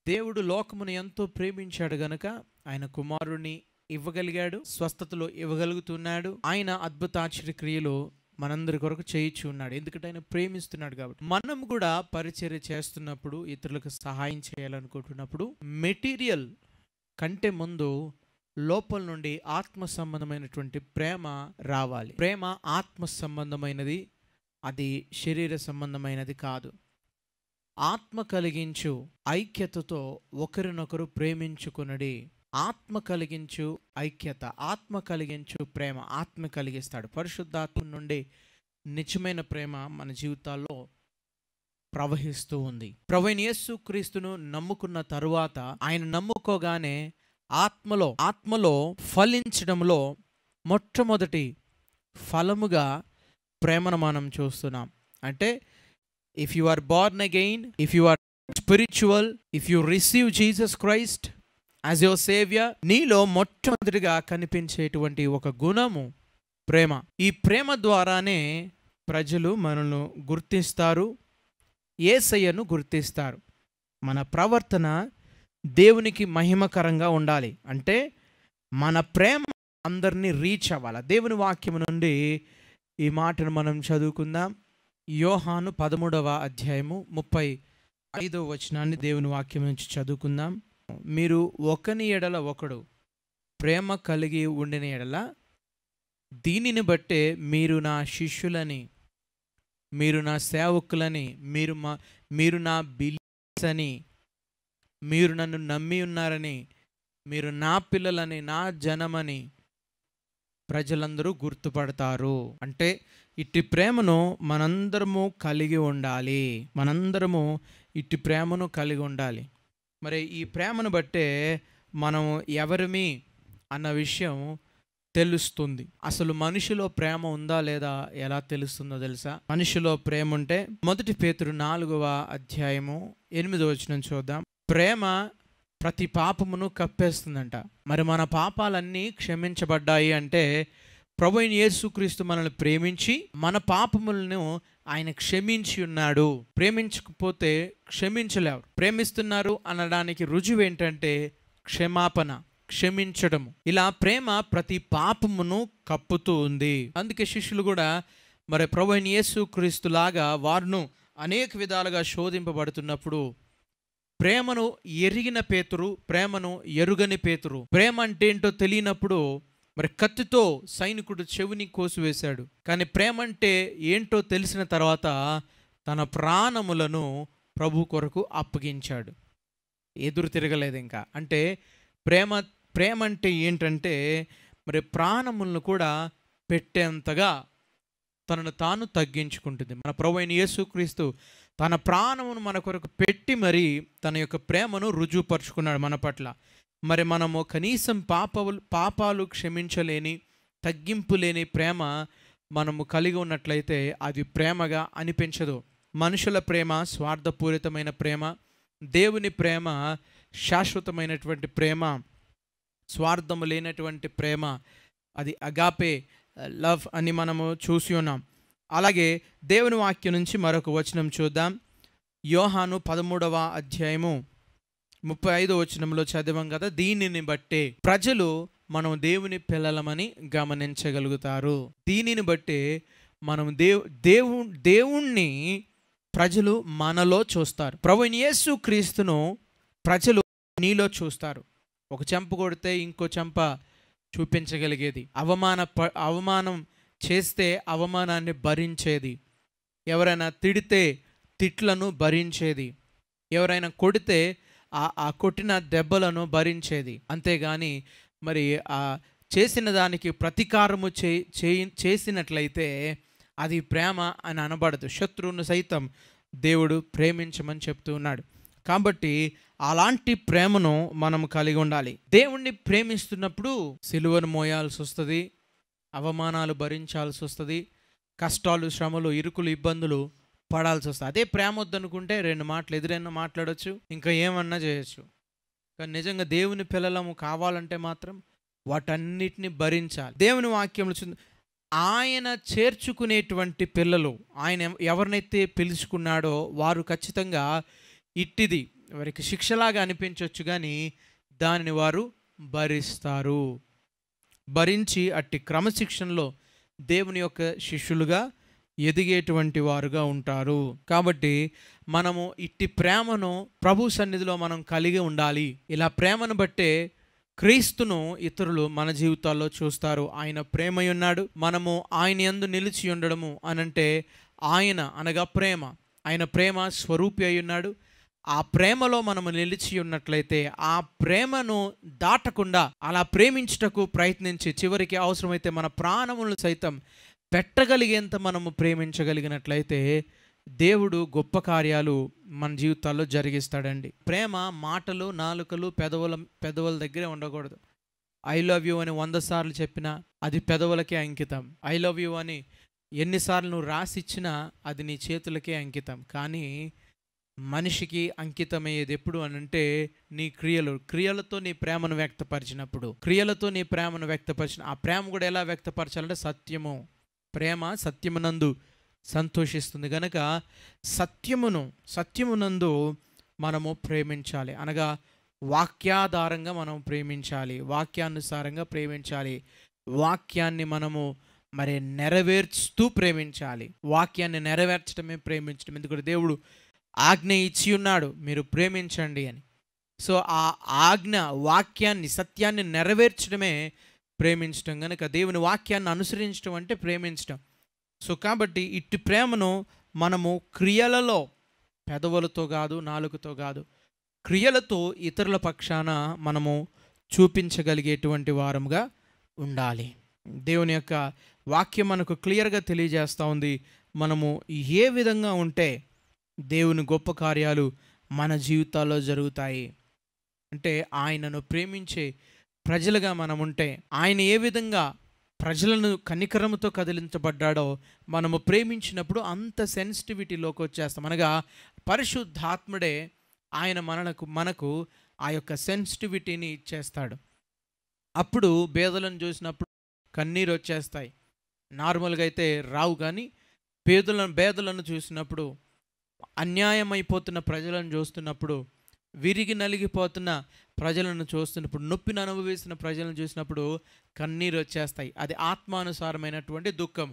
దేవుడు లోకమును ఎంతో ప్రేమించాడు గనుక ఆయన కుమారుణ్ణి ఇవ్వగలిగాడు స్వస్థతలో ఇవ్వగలుగుతున్నాడు ఆయన అద్భుతాశ్చర్య క్రియలు మనందరి కొరకు చేయించి ఉన్నాడు ఎందుకంటే ఆయన ప్రేమిస్తున్నాడు కాబట్టి మనం కూడా పరిచర్య చేస్తున్నప్పుడు ఇతరులకు సహాయం చేయాలనుకుంటున్నప్పుడు మెటీరియల్ కంటే ముందు లోపల నుండి ఆత్మ సంబంధమైనటువంటి ప్రేమ రావాలి ప్రేమ ఆత్మ సంబంధమైనది అది శరీర సంబంధమైనది కాదు ఆత్మ కలిగించు ఐక్యతతో ఒకరినొకరు ప్రేమించుకునడి ఆత్మ కలిగించు ఐక్యత ఆత్మ కలిగించు ప్రేమ ఆత్మ కలిగిస్తాడు పరిశుద్ధాత్మ నుండి నిజమైన ప్రేమ మన జీవితాల్లో ప్రవహిస్తూ ఉంది ప్రవీణ్ యేసు క్రీస్తును నమ్ముకున్న తరువాత ఆయన నమ్ముకోగానే ఆత్మలో ఆత్మలో ఫలించడంలో మొట్టమొదటి ఫలముగా ప్రేమను మనం చూస్తున్నాం అంటే if you are born again if you are spiritual if you receive Jesus Christ as your saviour నీలో మొట్టమొదటిగా కనిపించేటువంటి ఒక గుణము ప్రేమ ఈ ప్రేమ ద్వారానే ప్రజలు మనల్ని గుర్తిస్తారు ఏసయ్యను గుర్తిస్తారు మన ప్రవర్తన దేవునికి మహిమకరంగా ఉండాలి అంటే మన ప్రేమ అందరినీ రీచ్ అవ్వాలి దేవుని వాక్యం నుండి ఈ మాటను మనం చదువుకుందాం యోహాను పదమూడవ అధ్యాయము ముప్పై ఐదవ వచనాన్ని దేవుని వాక్యం నుంచి చదువుకుందాం మీరు ఒకని ఎడల ఒకడు ప్రేమ కలిగి ఉండిన ఎడల దీనిని బట్టే మీరు నా శిష్యులని మీరు నా సేవకులని మీరు మా మీరు నా బిలీస్ అని మీరు నన్ను నమ్మి ఉన్నారని మీరు నా పిల్లలని నా జనమని ప్రజలందరూ గుర్తుపడతారు అంటే ఇట్టి ప్రేమను మనందరము కలిగి ఉండాలి మనందరము ఇట్టి ప్రేమను కలిగి ఉండాలి మరి ఈ ప్రేమను బట్టే మనం ఎవరిమి అన్న విషయం తెలుస్తుంది అసలు మనిషిలో ప్రేమ ఉందా లేదా ఎలా తెలుస్తుందో తెలుసా మనిషిలో ప్రేమ ఉంటే మొదటి పేతురు నాలుగవ అధ్యాయము ఎనిమిదో వచనం చూద్దాం ప్రేమ ప్రతి పాపమును కప్పేస్తుందంట మరి మన పాపాలన్నీ క్షమించబడ్డాయి అంటే ప్రభు అయిన యేసుక్రీస్తు మనల్ని ప్రేమించి మన పాపములను ఆయన క్షమించి ఉన్నాడు ప్రేమించకపోతే క్షమించలేరు ప్రేమిస్తున్నారు అనడానికి రుజువు ఏంటంటే క్షమాపణ క్షమించడము ఇలా ప్రేమ ప్రతి పాపమును కప్పుతూ ఉంది అందుకే శిష్యులు కూడా మరి ప్రభు అయిన యేసుక్రీస్తు లాగా వారును అనేక విధాలుగా శోధింపబడుతున్నప్పుడు ప్రేమను ఎరిగిన పేతురు ప్రేమను ఎరుగని పేతురు ప్రేమ అంటే ఏంటో తెలియనప్పుడు మరి కత్తితో సైనికుడు చెవిని కోసివేశాడు కానీ ప్రేమ అంటే ఏంటో తెలిసిన తర్వాత తన ప్రాణములను ప్రభు కొరకు అప్పగించాడు ఎదురు తిరగలేదు ఇంకా అంటే ప్రేమ ప్రేమ అంటే ఏంటంటే మరి ప్రాణములను కూడా పెట్టేంతగా తనను తాను తగ్గించుకుంటుంది మన ప్రభు అయిన యేసుక్రీస్తు తన ప్రాణమును మన కొరకు పెట్టి మరి తన యొక్క ప్రేమను రుజువుపరుచుకున్నాడు మన పట్ల మరి మనము కనీసం పాపలు పాపాలు క్షమించలేని తగ్గింపు లేని ప్రేమ మనము కలిగి ఉన్నట్లయితే అది ప్రేమగా అనిపించదు మనుషుల ప్రేమ స్వార్థపూరితమైన ప్రేమ దేవుని ప్రేమ శాశ్వతమైనటువంటి ప్రేమ స్వార్థము లేనటువంటి ప్రేమ అది అగాపే లవ్ అని మనము చూసి ఉన్నాం అలాగే దేవుని వాక్యం నుంచి మరొక వచనం చూద్దాం యోహాను పదమూడవ అధ్యాయము ముప్పై ఐదో వచనంలో చదివాం కదా దీనిని బట్టే ప్రజలు మనం దేవుని పిల్లలమని గమనించగలుగుతారు దీనిని బట్టే మనం దేవు దేవు దేవుణ్ణి ప్రజలు మనలో చూస్తారు ప్రభు యేసు క్రీస్తును ప్రజలు నీలో చూస్తారు ఒక చెంప కొడితే ఇంకో చెంప చూపించగలిగేది అవమాన ప- అవమానం చేస్తే అవమానాన్ని భరించేది ఎవరైనా తిడితే తిట్లను భరించేది ఎవరైనా కొడితే ఆ ఆ కొట్టిన దెబ్బలను భరించేది అంతేగాని మరి ఆ చేసిన దానికి ప్రతీకారము చే చేయి- చేసినట్లయితే అది ప్రేమ అని అనబడదు శత్రువును సైతం దేవుడు ప్రేమించమని చెప్తూ ఉన్నాడు కాబట్టి అలాంటి ప్రేమను మనం కలిగి ఉండాలి దేవుణ్ణి ప్రేమిస్తున్నప్పుడు సిలువను మోయాల్సి వస్తుంది అవమానాలు భరించాల్సి వస్తుంది కష్టాలు శ్రమలు ఇరుకులు ఇబ్బందులు పడాల్సి వస్తుంది అదే ప్రేమ వద్దనుకుంటే రెండు మాటలు ఎదురైనా మాట్లాడొచ్చు ఇంకా ఏమన్నా చేయొచ్చు కానీ నిజంగా దేవుని పిల్లలము కావాలంటే మాత్రం వాటన్నిటిని భరించాలి దేవుని వాక్యంలో చూ ఆయన చేర్చుకునేటువంటి పిల్లలు ఆయన ఎవ- ఎవరినైతే పిలుచుకున్నాడో వారు ఖచ్చితంగా ఇట్టిది వారికి శిక్షలాగా అనిపించవచ్చు కానీ దానిని వారు భరిస్తారు భరించి అట్టి క్రమశిక్షణలో దేవుని యొక్క శిష్యులుగా ఎదిగేటువంటి వారుగా ఉంటారు కాబట్టి మనము ఇట్టి ప్రేమను ప్రభు సన్నిధిలో మనం కలిగి ఉండాలి ఇలా ప్రేమను బట్టే క్రీస్తును ఇతరులు మన జీవితాల్లో చూస్తారు ఆయన ప్రేమై ఉన్నాడు మనము ఆయన యందు నిలిచి ఉండడము అనంటే ఆయన అనగా ప్రేమ ఆయన ప్రేమ స్వరూపి అయి ఉన్నాడు ఆ ప్రేమలో మనము నిలిచి ఉన్నట్లయితే ఆ ప్రేమను దాటకుండా అలా ప్రేమించుటకు ప్రయత్నించి చివరికి అవసరమైతే మన ప్రాణములు సైతం పెట్టగలిగేంత మనము ప్రేమించగలిగినట్లయితే దేవుడు గొప్ప కార్యాలు మన జీవితాల్లో జరిగిస్తాడండి ప్రేమ మాటలు నాలుకలు పెదవుల పెదవుల దగ్గరే ఉండకూడదు ఐ లవ్ యూ అని వంద సార్లు చెప్పినా అది పెదవులకే అంకితం ఐ లవ్ యూ అని ఎన్నిసార్లు నువ్వు రాసి ఇచ్చినా అది నీ చేతులకే అంకితం కానీ మనిషికి అంకితమయ్యేది ఎప్పుడు అని అంటే నీ క్రియలు క్రియలతో నీ ప్రేమను వ్యక్తపరిచినప్పుడు క్రియలతో నీ ప్రేమను వ్యక్తపరిచిన ఆ ప్రేమ కూడా ఎలా వ్యక్తపరచాలంటే సత్యము ప్రేమ సత్యమునందు సంతోషిస్తుంది కనుక సత్యమును సత్యమునందు మనము ప్రేమించాలి అనగా వాక్యాధారంగా మనం ప్రేమించాలి వాక్యానుసారంగా ప్రేమించాలి వాక్యాన్ని మనము మరి నెరవేర్చుతూ ప్రేమించాలి వాక్యాన్ని నెరవేర్చడమే ప్రేమించడం ఎందుకంటే దేవుడు ఆజ్ఞ ఇచ్చి ఉన్నాడు మీరు ప్రేమించండి అని సో ఆ ఆజ్ఞ వాక్యాన్ని సత్యాన్ని నెరవేర్చడమే ప్రేమించడం కనుక దేవుని వాక్యాన్ని అనుసరించడం అంటే ప్రేమించడం సో కాబట్టి ఇట్టి ప్రేమను మనము క్రియలలో పెదవులతో కాదు నాలుకతో కాదు క్రియలతో ఇతరుల పక్షాన మనము చూపించగలిగేటువంటి వారముగా ఉండాలి దేవుని యొక్క వాక్యం మనకు క్లియర్గా తెలియజేస్తూ ఉంది మనము ఏ విధంగా ఉంటే దేవుని గొప్ప కార్యాలు మన జీవితాల్లో జరుగుతాయి అంటే ఆయనను ప్రేమించే ప్రజలుగా మనం ఉంటే ఆయన ఏ విధంగా ప్రజలను కనికరముతో కదిలించబడ్డాడో మనము ప్రేమించినప్పుడు అంత సెన్సిటివిటీలోకి వచ్చేస్తాం అనగా పరిశుద్ధాత్ముడే ఆయన మనకు మనకు ఆ యొక్క సెన్సిటివిటీని ఇచ్చేస్తాడు అప్పుడు పేదలను చూసినప్పుడు కన్నీరు వచ్చేస్తాయి నార్మల్గా అయితే రావు కానీ పేదలను పేదలను చూసినప్పుడు అన్యాయమైపోతున్న ప్రజలను చూస్తున్నప్పుడు విరిగి నలిగిపోతున్న ప్రజలను చూస్తున్నప్పుడు నొప్పిని అనుభవిస్తున్న ప్రజలను చూసినప్పుడు కన్నీరు వచ్చేస్తాయి అది ఆత్మానుసారమైనటువంటి దుఃఖం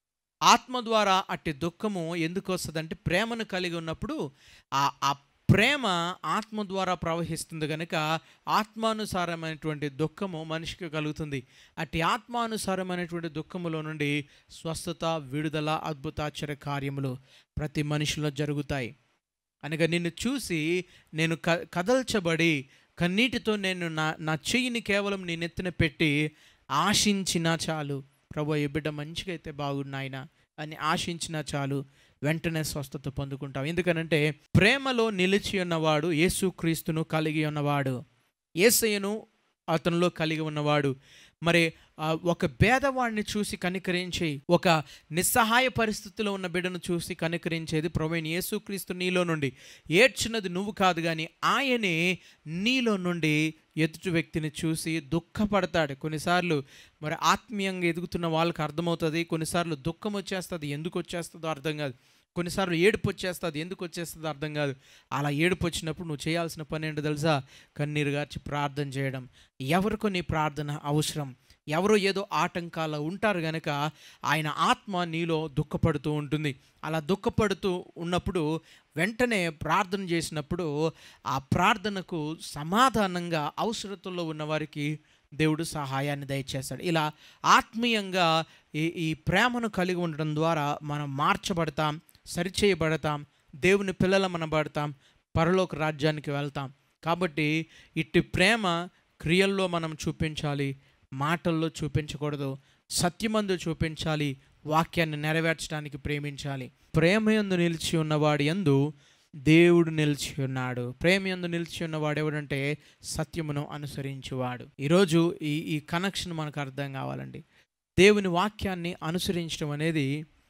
ఆత్మ ద్వారా అట్టి దుఃఖము ఎందుకు వస్తుందంటే ప్రేమను కలిగి ఉన్నప్పుడు ఆ ఆ ప్రేమ ఆత్మ ద్వారా ప్రవహిస్తుంది కనుక ఆత్మానుసారమైనటువంటి దుఃఖము మనిషికి కలుగుతుంది అట్టి ఆత్మానుసారమైనటువంటి దుఃఖములో నుండి స్వస్థత విడుదల అద్భుతాచర కార్యములు ప్రతి మనిషిలో జరుగుతాయి అనగా నిన్ను చూసి నేను క కదల్చబడి కన్నీటితో నేను నా నా చెయ్యిని కేవలం నీ నెత్తిన పెట్టి ఆశించినా చాలు ప్రభు ఈ బిడ్డ మంచిగా అయితే బాగున్నాయన అని ఆశించినా చాలు వెంటనే స్వస్థత పొందుకుంటాం ఎందుకనంటే ప్రేమలో నిలిచి ఉన్నవాడు యేసుక్రీస్తును కలిగి ఉన్నవాడు ఏసయ్యను అతనిలో కలిగి ఉన్నవాడు మరి ఆ, ఒక భేదవాడిని చూసి కనికరించి ఒక నిస్సహాయ పరిస్థితిలో ఉన్న బిడ్డను చూసి కనికరించేది ప్రవీణ్ యేసుక్రీస్తు నీలో నుండి ఏడ్చినది నువ్వు కాదు కానీ ఆయనే నీలో నుండి ఎదుటి వ్యక్తిని చూసి దుఃఖపడతాడు కొన్నిసార్లు మరి ఆత్మీయంగా ఎదుగుతున్న వాళ్ళకి అర్థమవుతుంది కొన్నిసార్లు దుఃఖం వచ్చేస్తుంది ఎందుకు వచ్చేస్తుందో అర్థం కాదు కొన్నిసార్లు ఏడుపు వచ్చేస్తుంది ఎందుకు వచ్చేస్తుందో అర్థం కాదు అలా ఏడుపు వచ్చినప్పుడు నువ్వు చేయాల్సిన పని ఏంటో తెలుసా కన్నీరు గార్చి ప్రార్థన చేయడం ఎవరికో నీ ప్రార్థన అవసరం ఎవరో ఏదో ఆటంకాలు ఉంటారు గనక ఆయన ఆత్మ నీలో దుఃఖపడుతూ ఉంటుంది అలా దుఃఖపడుతూ ఉన్నప్పుడు వెంటనే ప్రార్థన చేసినప్పుడు ఆ ప్రార్థనకు సమాధానంగా అవసరతలో ఉన్నవారికి దేవుడు సహాయాన్ని దయచేస్తాడు ఇలా ఆత్మీయంగా ఈ ఈ ప్రేమను కలిగి ఉండడం ద్వారా మనం మార్చబడతాం సరిచేయబడతాం దేవుని పిల్లల మనబడతాం పరలోక రాజ్యానికి వెళ్తాం కాబట్టి ఇట్టి ప్రేమ క్రియల్లో మనం చూపించాలి మాటల్లో చూపించకూడదు సత్యమందు చూపించాలి వాక్యాన్ని నెరవేర్చడానికి ప్రేమించాలి ప్రేమ యందు నిలిచి ఉన్నవాడి యందు దేవుడు నిలిచి ఉన్నాడు ప్రేమ యందు నిలిచి ఉన్నవాడు ఎవడంటే సత్యమును అనుసరించువాడు ఈరోజు ఈ ఈ కనెక్షన్ మనకు అర్థం కావాలండి దేవుని వాక్యాన్ని అనుసరించడం అనేది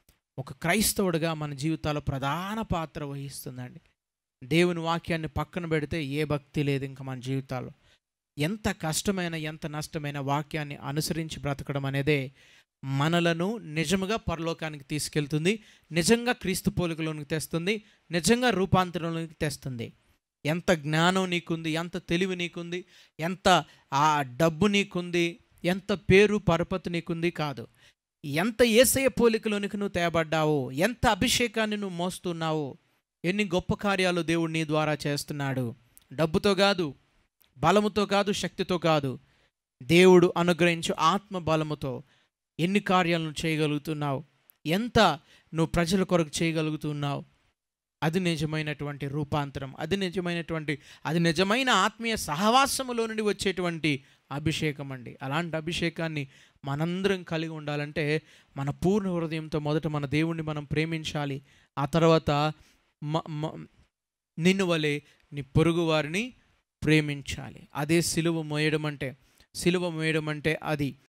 ఒక క్రైస్తవుడిగా మన జీవితాల్లో ప్రధాన పాత్ర వహిస్తుందండి దేవుని వాక్యాన్ని పక్కన పెడితే ఏ భక్తి లేదు ఇంకా మన జీవితాల్లో ఎంత కష్టమైన ఎంత నష్టమైన వాక్యాన్ని అనుసరించి బ్రతకడం అనేదే మనలను నిజముగా పరలోకానికి తీసుకెళ్తుంది నిజంగా క్రీస్తు పోలికలోనికి తెస్తుంది నిజంగా రూపాంతరంలోనికి తెస్తుంది ఎంత జ్ఞానం నీకుంది ఎంత తెలివి నీకుంది ఎంత ఆ డబ్బు నీకుంది ఎంత పేరు పరపతి నీకుంది కాదు ఎంత ఏసయ పోలికలోనికి నువ్వు తేబడ్డావో ఎంత అభిషేకాన్ని నువ్వు మోస్తున్నావో ఎన్ని గొప్ప కార్యాలు దేవుడు నీ ద్వారా చేస్తున్నాడు డబ్బుతో కాదు బలముతో కాదు శక్తితో కాదు దేవుడు అనుగ్రహించు ఆత్మ బలముతో ఎన్ని కార్యాలను చేయగలుగుతున్నావు ఎంత నువ్వు ప్రజల కొరకు చేయగలుగుతున్నావు అది నిజమైనటువంటి రూపాంతరం అది నిజమైనటువంటి అది నిజమైన ఆత్మీయ సహవాసములో నుండి వచ్చేటువంటి అభిషేకం అండి అలాంటి అభిషేకాన్ని మనందరం కలిగి ఉండాలంటే మన పూర్ణ హృదయంతో మొదట మన దేవుణ్ణి మనం ప్రేమించాలి ఆ తర్వాత మ- మ- నిన్ను వలె నీ పొరుగు వారిని ప్రేమించాలి అదే సిలువ మోయడం అంటే సిలువ మోయడం అంటే అది